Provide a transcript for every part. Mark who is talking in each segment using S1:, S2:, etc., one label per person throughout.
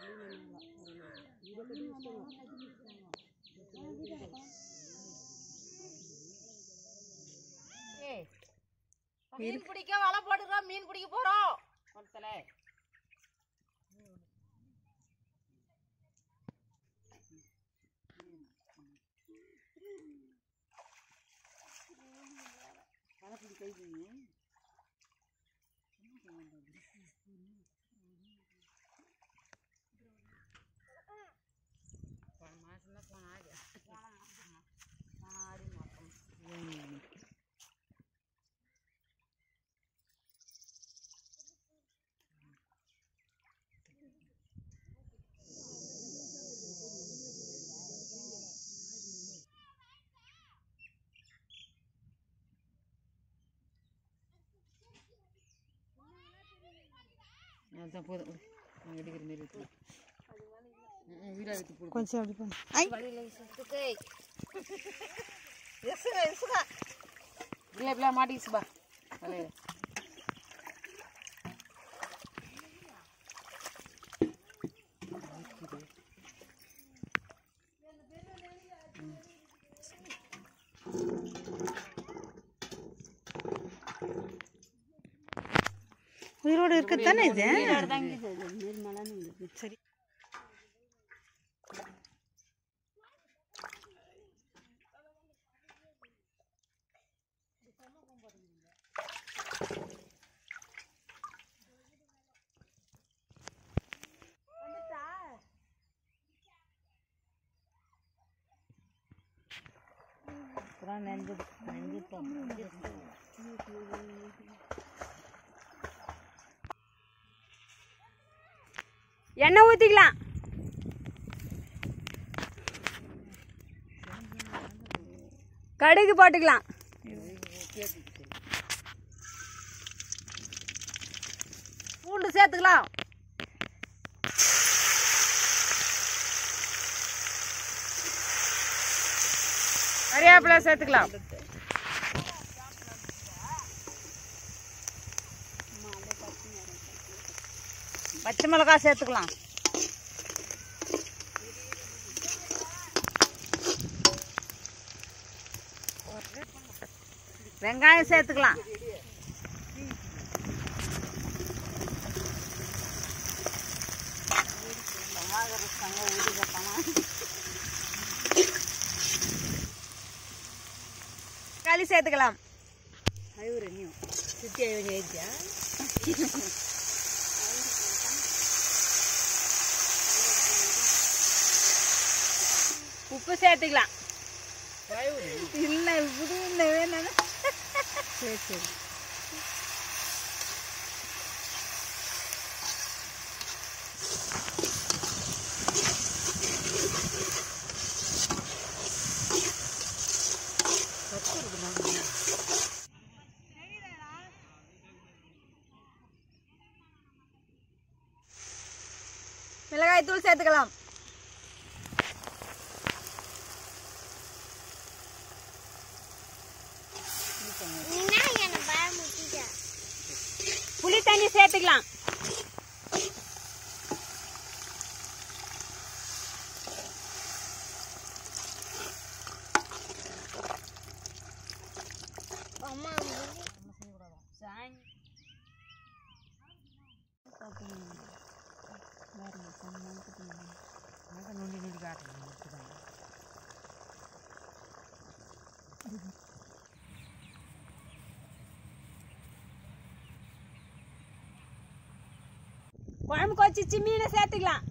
S1: ஏய், மீன் பிடிக்க வலை போட்டுக்கிறோம் மீன் பிடிக்க போறோம் ஒருத்தல போன மாசம் தான் போன ஆடி போன ஆடி மாசம் அதுதான் போதும் விடு. நான் எடுக்கிற மாரி இருக்கு வீடாக எடுத்து போடு
S2: கொஞ்சம் அப்படி பண்ணு ஐ
S1: வழியில் சுத்துக்கு இசுக இசுக இல்லை இப்படி மாட்டிக்கிச்சுப்பா வலையில்
S2: உயிரோடு இருக்கத்தானே இது சரி எண்ணெய் ஊற்றிக்கலாம் கடுகு போட்டுக்கலாம்
S1: பூண்டு சேர்த்துக்கலாம் கறிவேப்பிலை சேர்த்துக்கலாம் பச்சை மிளகாய் சேர்த்துக்கலாம் வெங்காயம் சேர்த்துக்கலாம்
S2: களி சேர்த்துக்கலாம் உப்பு சேர்த்துக்கலாம் இல்ல இப்படி இல்லை வேணும் சரி சரி மிளகாய் தூள் சேர்த்துக்கலாம் புளி தண்ணி சேர்த்துக்கலாம்
S1: நொண்டி நொண்டி காட்டுறேன்
S2: குழம்பு கொச்சிச்சு மீனை சேர்த்துக்கலாம்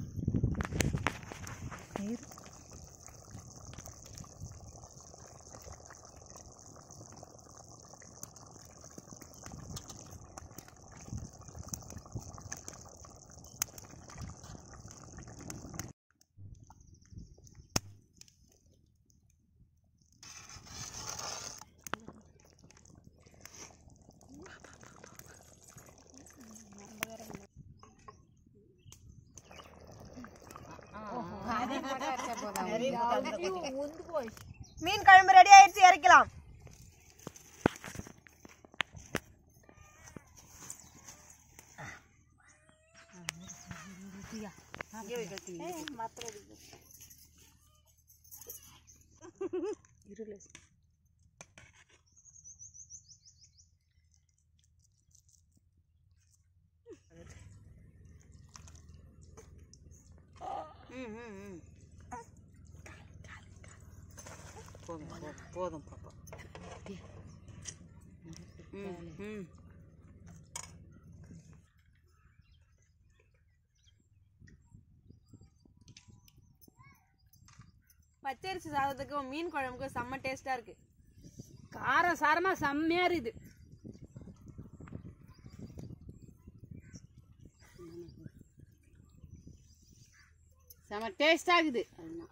S2: மீன் குழம்பு ரெடி ஆயிடுச்சு இறக்கலாம்
S1: இங்கே போய் கத்தி
S2: இருளு
S1: ம் ம் ம் போதும் போதும் போதும் பாப்பா ம் ம்
S2: பச்சரிசி சாதத்துக்கும் மீன் குழம்புக்கும் செம்ம டேஸ்டா இருக்கு
S3: காரம் சாரமாக செம்மையாக இருக்குது
S1: செம டேஸ்டாக இருக்குது